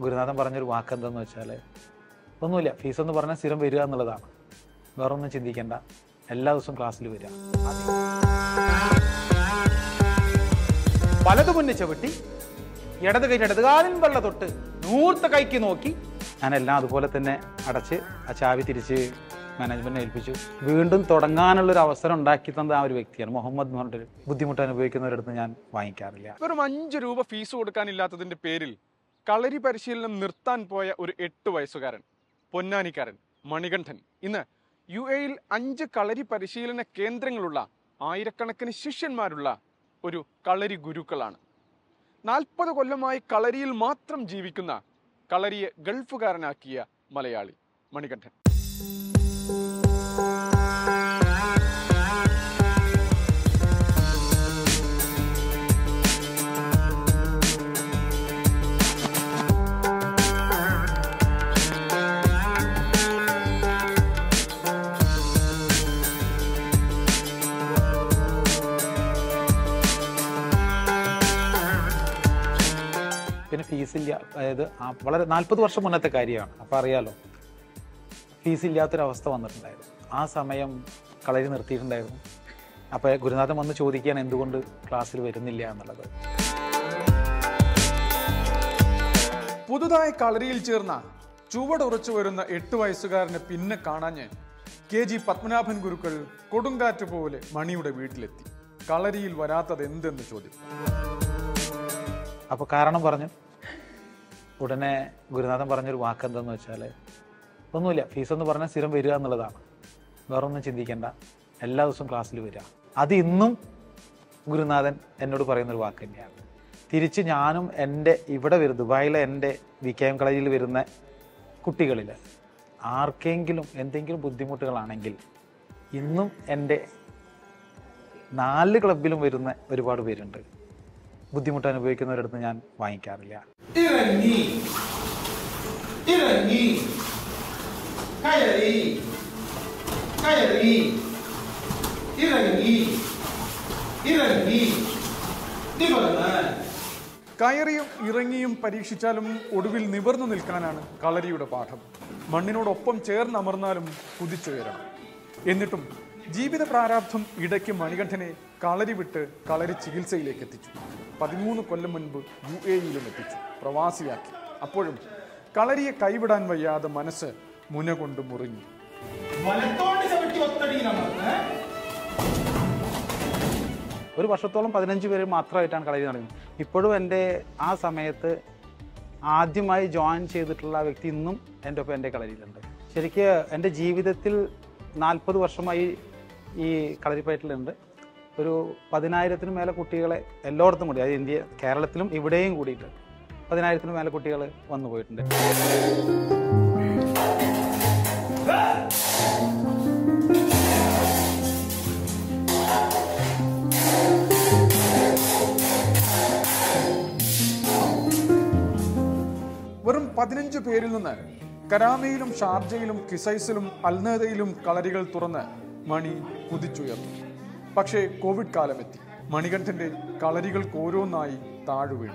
ഗുരുനാഥൻ പറഞ്ഞൊരു വാക്ക് എന്താന്ന് വെച്ചാൽ ഒന്നുമില്ല ഫീസ് എന്ന് പറഞ്ഞാൽ സ്ഥിരം വരിക എന്നുള്ളതാണ് വേറൊന്നും ചിന്തിക്കേണ്ട എല്ലാ ദിവസവും ക്ലാസ്സിൽ വരിക വലതു മുന്നിൽ ചവിട്ടി ഇടത് കൈ ഇടത് കാലിൻ വെള്ള തൊട്ട് നൂർത്ത കൈക്ക് നോക്കി ഞാനെല്ലാം അതുപോലെ തന്നെ അടച്ച് ആ ചാവി തിരിച്ച് മാനേജ്മെന്റിനെ ഏൽപ്പിച്ചു വീണ്ടും തുടങ്ങാനുള്ള ഒരു അവസരം ഉണ്ടാക്കി തന്ന ആ ഒരു വ്യക്തിയാണ് മുഹമ്മദ് എന്ന് പറഞ്ഞിട്ടൊരു ബുദ്ധിമുട്ട് അനുഭവിക്കുന്നവരടുത്ത് ഞാൻ വാങ്ങിക്കാറില്ല വെറും അഞ്ച് രൂപ ഫീസ് കൊടുക്കാനില്ലാത്തതിന്റെ പേരിൽ കളരി പരിശീലനം നിർത്താൻ പോയ ഒരു എട്ട് വയസ്സുകാരൻ പൊന്നാനിക്കാരൻ മണികണ്ഠൻ ഇന്ന് യു എയിൽ അഞ്ച് കളരി പരിശീലന കേന്ദ്രങ്ങളുള്ള ആയിരക്കണക്കിന് ശിഷ്യന്മാരുള്ള ഒരു കളരി ഗുരുക്കളാണ് നാൽപ്പത് കൊല്ലമായി കളരിയിൽ മാത്രം ജീവിക്കുന്ന കളരിയെ ഗൾഫുകാരനാക്കിയ മലയാളി മണികണ്ഠൻ പിന്നെ ഫീസില്ല അതായത് ആ വളരെ നാൽപ്പത് വർഷം മുന്നത്തെ കാര്യമാണ് അപ്പോൾ അറിയാലോ ഫീസ് ഇല്ലാത്തൊരവസ്ഥ വന്നിട്ടുണ്ടായിരുന്നു ആ സമയം കളരി നിർത്തിയിട്ടുണ്ടായിരുന്നു അപ്പോൾ ഗുരുനാഥൻ വന്ന് ചോദിക്കുകയാണ് എന്തുകൊണ്ട് ക്ലാസ്സിൽ വരുന്നില്ല എന്നുള്ളത് പുതുതായി കളരിയിൽ ചേർന്ന ചുവടുറച്ചു വരുന്ന എട്ട് വയസ്സുകാരനെ പിന്നെ കാണാഞ്ഞ് കെ ജി പത്മനാഭൻ ഗുരുക്കൾ കൊടുങ്കാറ്റ് പോലെ മണിയുടെ വീട്ടിലെത്തി കളരിയിൽ വരാത്തത് എന്തെന്ന് ചോദ്യം അപ്പോൾ കാരണം പറഞ്ഞു ഉടനെ ഗുരുനാഥൻ പറഞ്ഞൊരു വാക്ക് എന്താന്ന് വെച്ചാൽ ഒന്നുമില്ല ഫീസ് എന്ന് പറഞ്ഞാൽ സ്ഥിരം വരിക എന്നുള്ളതാണ് വേറൊന്നും ചിന്തിക്കേണ്ട എല്ലാ ദിവസവും ക്ലാസ്സിൽ വരിക അത് ഇന്നും ഗുരുനാഥൻ എന്നോട് പറയുന്നൊരു വാക്ക് തന്നെയാണ് തിരിച്ച് ഞാനും എൻ്റെ ഇവിടെ വരും ദുബായിലെ എൻ്റെ വി കെ എം കളരിയിൽ വരുന്ന കുട്ടികളിൽ ആർക്കെങ്കിലും എന്തെങ്കിലും ബുദ്ധിമുട്ടുകളാണെങ്കിൽ ഇന്നും എൻ്റെ നാല് ക്ലബിലും വരുന്ന ഒരുപാട് പേരുണ്ട് ബുദ്ധിമുട്ട് അനുഭവിക്കുന്നവരടുത്ത് ഞാൻ വാങ്ങിക്കാറില്ല ഇറങ്ങി ഇറങ്ങി കയറി കയറി ഇറങ്ങി ഇറങ്ങി നിവർന്ന് കയറിയും ഇറങ്ങിയും പരീക്ഷിച്ചാലും ഒടുവിൽ നിവർന്നു നിൽക്കാനാണ് കളരിയുടെ പാഠം മണ്ണിനോടൊപ്പം ചേർന്നമർന്നാലും കുതിച്ചുയരണം എന്നിട്ടും ജീവിത പ്രാരാബ്ധം ഇടയ്ക്ക് മണികണ്ഠനെ കളരി വിട്ട് കളരി ചികിത്സയിലേക്ക് എത്തിച്ചു പതിമൂന്ന് കൊല്ലം മുൻപ് യു എ ഇയിലും എത്തിച്ചു പ്രവാസിയാക്കി അപ്പോഴും കളരിയെ കൈവിടാൻ വയ്യാതെ മനസ്സ് മുന കൊണ്ട് മുറിഞ്ഞു വലത്തോണ്ട് ചവിട്ടി ഒത്തടിയിലമർന്ന് ഒരു വർഷത്തോളം പതിനഞ്ച് പേര് മാത്രമായിട്ടാണ് കളരി നടക്കുന്നത് ഇപ്പോഴും എൻ്റെ ആ സമയത്ത് ആദ്യമായി ജോയിൻ ചെയ്തിട്ടുള്ള ആ വ്യക്തി ഇന്നും എൻ്റെ ഒപ്പം എൻ്റെ കളരിയിലുണ്ട് ശരിക്ക് എൻ്റെ ജീവിതത്തിൽ നാൽപ്പത് വർഷമായി ഈ കളരിപ്പയറ്റിലുണ്ട് ഒരു പതിനായിരത്തിന് മേലെ കുട്ടികളെ എല്ലായിടത്തും കൂടി അതായത് ഇന്ത്യ കേരളത്തിലും ഇവിടെയും കൂടിയിട്ട് പതിനായിരത്തിന് മേലെ കുട്ടികൾ വന്നു പോയിട്ടുണ്ട് വെറും പതിനഞ്ച് പേരിൽ നിന്ന് കരാമയിലും ഷാർജയിലും കിസൈസിലും അൽനദയിലും കളരികൾ തുറന്ന് മണി കുതിച്ചുയർന്നു പക്ഷേ കോവിഡ് കാലമെത്തി മണികണ്ഠന്റെ കളരികൾക്ക് ഓരോന്നായി താഴു വീണു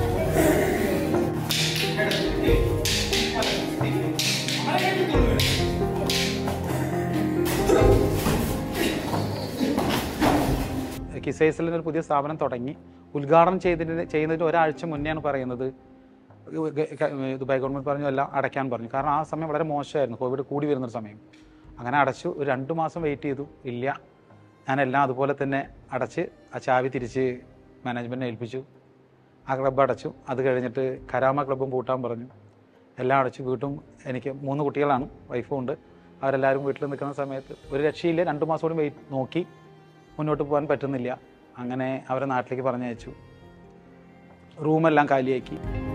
കിസൈസിൽ ഒരു പുതിയ സ്ഥാപനം തുടങ്ങി ഉദ്ഘാടനം ചെയ്തതിന് ചെയ്യുന്നതിന് ഒരാഴ്ച മുന്നെയാണ് പറയുന്നത് ദുബായ് ഗവൺമെൻറ് പറഞ്ഞു എല്ലാം അടയ്ക്കാൻ പറഞ്ഞു കാരണം ആ സമയം വളരെ മോശമായിരുന്നു കോവിഡ് കൂടി വരുന്നൊരു സമയം അങ്ങനെ അടച്ചു ഒരു രണ്ട് മാസം വെയിറ്റ് ചെയ്തു ഇല്ല ഞാനെല്ലാം അതുപോലെ തന്നെ അടച്ച് ആ ചാവി തിരിച്ച് മാനേജ്മെൻറ്റിനെ ഏൽപ്പിച്ചു ആ ക്ലബ്ബ് അടച്ചു അത് കഴിഞ്ഞിട്ട് കരാമ ക്ലബ്ബും പൂട്ടാൻ പറഞ്ഞു എല്ലാം അടച്ചു വീട്ടും എനിക്ക് മൂന്ന് കുട്ടികളാണ് വൈഫും ഉണ്ട് അവരെല്ലാവരും വീട്ടിൽ നിൽക്കുന്ന സമയത്ത് ഒരു രക്ഷയില്ല രണ്ട് മാസം കൂടി വെയിറ്റ് നോക്കി മുന്നോട്ട് പോകാൻ പറ്റുന്നില്ല അങ്ങനെ അവരെ നാട്ടിലേക്ക് പറഞ്ഞയച്ചു റൂമെല്ലാം കാലിയാക്കി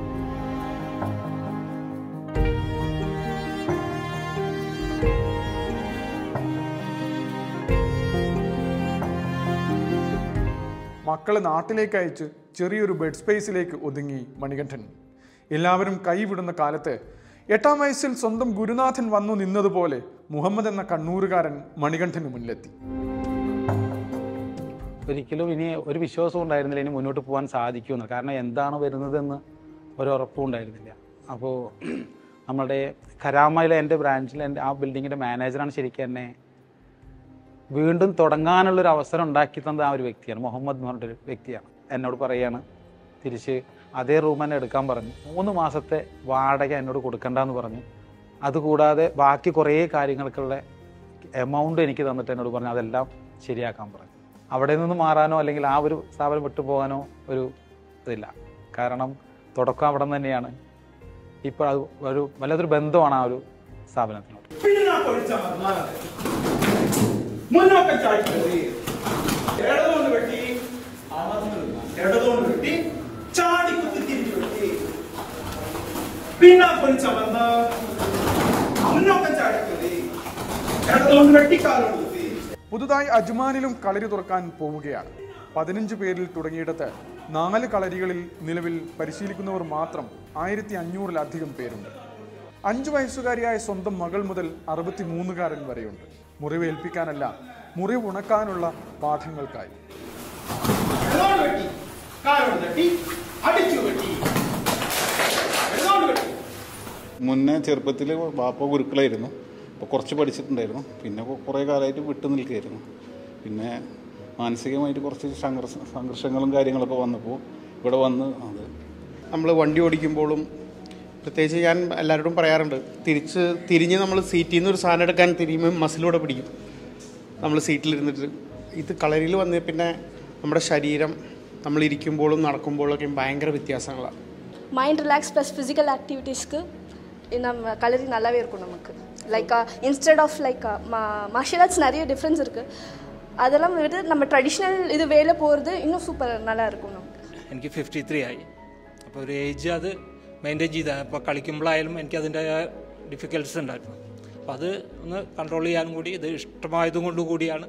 മക്കളെ നാട്ടിലേക്ക് അയച്ച് ചെറിയൊരു ബെഡ് സ്പേസിലേക്ക് ഒതുങ്ങി മണികണ്ഠൻ എല്ലാവരും കൈവിടുന്ന കാലത്ത് എട്ടാം വയസ്സിൽ സ്വന്തം ഗുരുനാഥൻ വന്നു നിന്നതുപോലെ മുഹമ്മദ് എന്ന കണ്ണൂരുകാരൻ മണികണ്ഠന് മുന്നിലെത്തി ഒരിക്കലും ഇനി ഒരു വിശ്വാസവും ഉണ്ടായിരുന്നില്ല ഇനി മുന്നോട്ട് പോകാൻ സാധിക്കുമെന്ന് കാരണം എന്താണ് വരുന്നതെന്ന് ഒരു ഉറപ്പും ഉണ്ടായിരുന്നില്ല അപ്പോൾ നമ്മുടെ കരാമയിലെ എൻ്റെ ബ്രാഞ്ചിലെ എൻ്റെ ആ ബിൽഡിങ്ങിൻ്റെ മാനേജറാണ് ശരിക്കും എന്നെ വീണ്ടും തുടങ്ങാനുള്ളൊരു അവസരം ഉണ്ടാക്കി തന്നത് ആ ഒരു വ്യക്തിയാണ് മുഹമ്മദ് എന്ന് പറഞ്ഞൊരു വ്യക്തിയാണ് എന്നോട് പറയുകയാണ് തിരിച്ച് അതേ റൂം തന്നെ എടുക്കാൻ പറഞ്ഞു മൂന്ന് മാസത്തെ വാടക എന്നോട് കൊടുക്കണ്ടെന്ന് പറഞ്ഞു അതുകൂടാതെ ബാക്കി കുറേ കാര്യങ്ങൾക്കുള്ള എമൗണ്ട് എനിക്ക് തന്നിട്ട് എന്നോട് പറഞ്ഞു അതെല്ലാം ശരിയാക്കാൻ പറഞ്ഞു അവിടെ നിന്ന് മാറാനോ അല്ലെങ്കിൽ ആ ഒരു സ്ഥാപനം വിട്ടു പോകാനോ ഒരു ഇതില്ല കാരണം തുടക്കം അവിടെ നിന്ന് തന്നെയാണ് ഇപ്പോൾ അത് ഒരു വല്ലാത്തൊരു ബന്ധമാണ് ആ ഒരു സ്ഥാപനത്തിനോട് പിന്നാക്കം ഒഴിച്ചമർന്നാൽ മുന്നോക്കം ചാടിക്കരുത് ഇടതുകൊണ്ട് വെട്ടി അമർന്നു നിന്നാൽ. ഇടതുകൊണ്ട് വെട്ടി ചാടി കുത്തി തിരിച്ചു വെട്ടി പിന്നാക്കം ഒഴിച്ചമർന്നാൽ മുന്നോക്കം ചാടിക്കരുത് ഇടതുകൊണ്ട് വെട്ടി കാലോട് കുത്തി പുതുതായി അജ്മാനിലും കളരി തുറക്കാൻ പോവുകയാണ് പതിനഞ്ച് പേരിൽ തുടങ്ങിയിടത്ത് നാല് കളരികളിൽ നിലവിൽ പരിശീലിക്കുന്നവർ മാത്രം ആയിരത്തി അഞ്ഞൂറിലധികം പേരുണ്ട് അഞ്ചു വയസ്സുകാരിയായ സ്വന്തം മകൾ മുതൽ അറുപത്തി മൂന്നുകാരൻ വരെയുണ്ട് മുറിവേൽപ്പിക്കാനല്ല മുറിവ് ഉണക്കാനുള്ള പാഠങ്ങൾക്കായി ഇടതുകൊണ്ട് വെട്ടി കാലോട് തട്ടി അടിച്ചു വെട്ടി ഇടതുകൊണ്ട് വെട്ടി മുന്നേ ചെറുപ്പത്തിൽ ബാപ്പ ഗുരുക്കളായിരുന്നു അപ്പോൾ കുറച്ച് പഠിച്ചിട്ടുണ്ടായിരുന്നു പിന്നെ കൊ- കുറേ കാലമായിട്ട് വിട്ടു നിൽക്കുകയായിരുന്നു പിന്നെ മാനസികമായിട്ട് കുറച്ച് സംഘർഷ സംഘർഷങ്ങളും കാര്യങ്ങളൊക്കെ വന്നപ്പോൾ ഇവിടെ വന്ന് അത് നമ്മൾ വണ്ടി ഓടിക്കുമ്പോഴും പ്രത്യേകിച്ച് ഞാൻ എല്ലാവരോടും പറയാറുണ്ട് തിരിച്ച് തിരിഞ്ഞ് നമ്മൾ സീറ്റിൽ നിന്ന് ഒരു സാധനം എടുക്കാൻ തിരിയുമ്പോൾ മസിലൂടെ പിടിക്കും നമ്മൾ സീറ്റിലിരുന്നിട്ട് ഇത് കളരിയിൽ വന്ന പിന്നെ നമ്മുടെ ശരീരം നമ്മൾ ഇരിക്കുമ്പോഴും നടക്കുമ്പോഴൊക്കെ ഭയങ്കര വ്യത്യാസങ്ങളാണ് மைண்ட் ரிலாக்ஸ் ப்ளஸ் ஃபிசிக்கல் ஆக்டிவிட்டீஸ்க்கு நம்ம கலரி நல்லாவே இருக்கும் நமக்கு like instead of like martial arts நிறைய டிஃப்ரென்ஸ் இருக்குது அதெல்லாம் விட நம்ம ட்ரெடிஷ்னல் இது வேலை போகிறது இன்னும் சூப்பர் நல்லா இருக்கும் நமக்கு എനിക്ക് ഫിഫ്റ്റി ത്രീ ആയി അപ്പോൾ ഒരു ഏജ് അത് മെയിൻറ്റെയിൻ ചെയ്താൽ അപ്പോൾ കളിക്കുമ്പോഴായാലും എനിക്ക് അതിൻ്റെ ഡിഫിക്കൽട്ടീസ് ഉണ്ടായിരുന്നു അപ്പോൾ അത് ഒന്ന് കൺട്രോൾ ചെയ്യാനും കൂടി ഇത് ഇഷ്ടമായതും കൊണ്ട് കൂടിയാണ്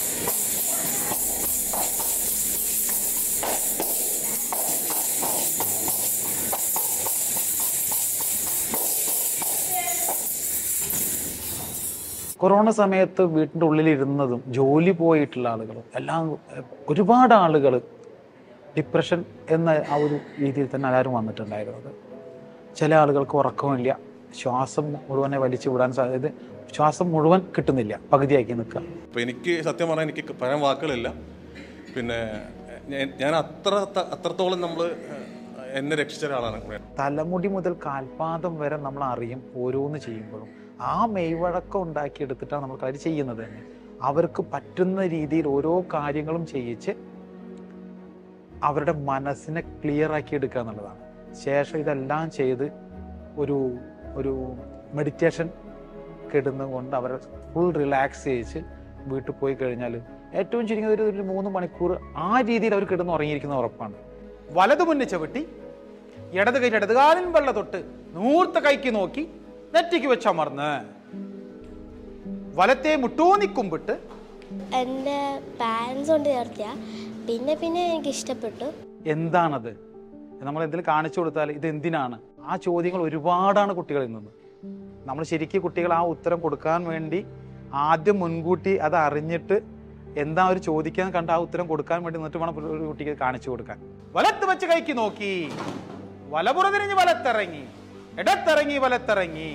കൊറോണ സമയത്ത് വീട്ടിൻ്റെ ഉള്ളിലിരുന്നതും ജോലി പോയിട്ടുള്ള ആളുകൾ എല്ലാം എഹ്, ഒരുപാട് ആളുകൾ ഡിപ്രഷൻ എന്ന ആ ഒരു രീതിയിൽ തന്നെ എല്ലാവരും വന്നിട്ടുണ്ടായിരുന്നത് ചില ആളുകൾക്ക് ഉറക്കമില്ല ശ്വാസം മുഴുവനെ വലിച്ചു വിടാൻ സാധ്യത ശ്വാസം മുഴുവൻ കിട്ടുന്നില്ല പകുതിയാക്കി നിൽക്കുക അപ്പോൾ എനിക്ക് സത്യം പറഞ്ഞാൽ എനിക്ക് പറയാൻ വാക്കുകളില്ല പിന്നെ ഞാൻ- ഞാൻ അത്ര അത്രത്തോളം നമ്മൾ എന്നെ രക്ഷിച്ച ഒരാളാണ് തലമുടി മുതൽ കാൽപാദം വരെ നമ്മൾ അറിയും ഓരോന്ന് ചെയ്യുമ്പോഴും ആ മെയ്വഴക്കം ഉണ്ടാക്കിയെടുത്തിട്ടാണ് നമ്മൾ കാര്യം ചെയ്യുന്നത് തന്നെ അവർക്ക് പറ്റുന്ന രീതിയിൽ ഓരോ കാര്യങ്ങളും ചെയ്യിച്ച് അവരുടെ മനസ്സിനെ ക്ലിയർ ആക്കി എടുക്കുക എന്നുള്ളതാണ് ശേഷം ഇതെല്ലാം ചെയ്ത് ഒരു ഒരു മെഡിറ്റേഷൻ കിടുന്നത് കൊണ്ട് അവരെ ഫുൾ റിലാക്സ് ചെയ്യിച്ച് വീട്ടിൽ പോയി കഴിഞ്ഞാൽ ഏറ്റവും ചുരുങ്ങിയത് ഒരു ഒരു മൂന്ന് മണിക്കൂർ ആ രീതിയിൽ അവർ കിടന്ന് ഉറങ്ങിയിരിക്കുന്ന ഉറപ്പാണ് വലത് മുന്നിൽ ചവിട്ടി ഇടത് കൈ ഇടതുകാലിൻ വെള്ള തൊട്ട് നൂർത്ത കൈക്ക് നോക്കി നെറ്റിക്ക് വെച്ച് അമർന്ന് വലത്തെ മുട്ടൂന്നി കുമ്പിട്ട് എൻ്റെ പാരൻസ് കൊണ്ട് ചേർത്തിയ പിന്നെ പിന്നെ എനിക്ക് ഇഷ്ടപ്പെട്ടു എന്താണത് നമ്മൾ എന്തെങ്കിലും കാണിച്ചു കൊടുത്താൽ ഇത് എന്തിനാണ് ആ ചോദ്യങ്ങൾ ഒരുപാടാണ് കുട്ടികളിൽ നിന്ന് നമ്മൾ ശരിക്കും കുട്ടികൾ ആ ഉത്തരം കൊടുക്കാൻ വേണ്ടി ആദ്യം മുൻകൂട്ടി അത് അറിഞ്ഞിട്ട് എന്താ ഒരു ചോദിക്കാൻ കണ്ട ആ ഉത്തരം കൊടുക്കാൻ വേണ്ടി നിന്നിട്ട് വേണം ഒരു കുട്ടിക്ക് കാണിച്ചു കൊടുക്കാൻ വലത്ത് വെച്ച് കൈക്ക് നോക്കി വലപുറ തിരിഞ്ഞ് വലത്തിറങ്ങി ഇടത്തിറങ്ങി വലത്തിറങ്ങി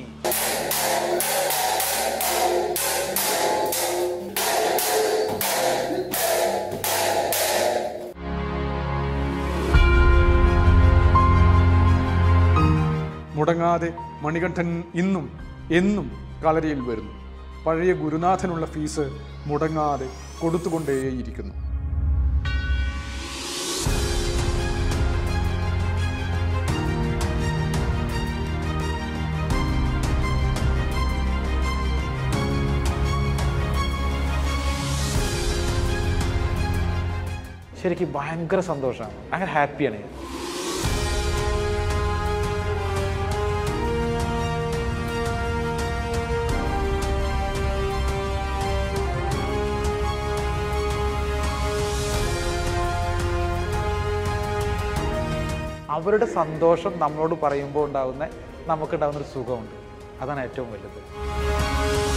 മുടങ്ങാതെ മണികണ്ഠൻ ഇന്നും എന്നും കളരിയിൽ വരുന്നു പഴയ ഗുരുനാഥനുള്ള ഫീസ് മുടങ്ങാതെ കൊടുത്തുകൊണ്ടേയിരിക്കുന്നു ശരിക്കും ഭയങ്കര സന്തോഷമാണ് ഭയങ്കര ഹാപ്പിയാണ് ഞാൻ അവരുടെ സന്തോഷം നമ്മളോട് പറയുമ്പോൾ ഉണ്ടാകുന്ന നമുക്കുണ്ടാകുന്ന ഒരു സുഖമുണ്ട് അതാണ് ഏറ്റവും വലുത്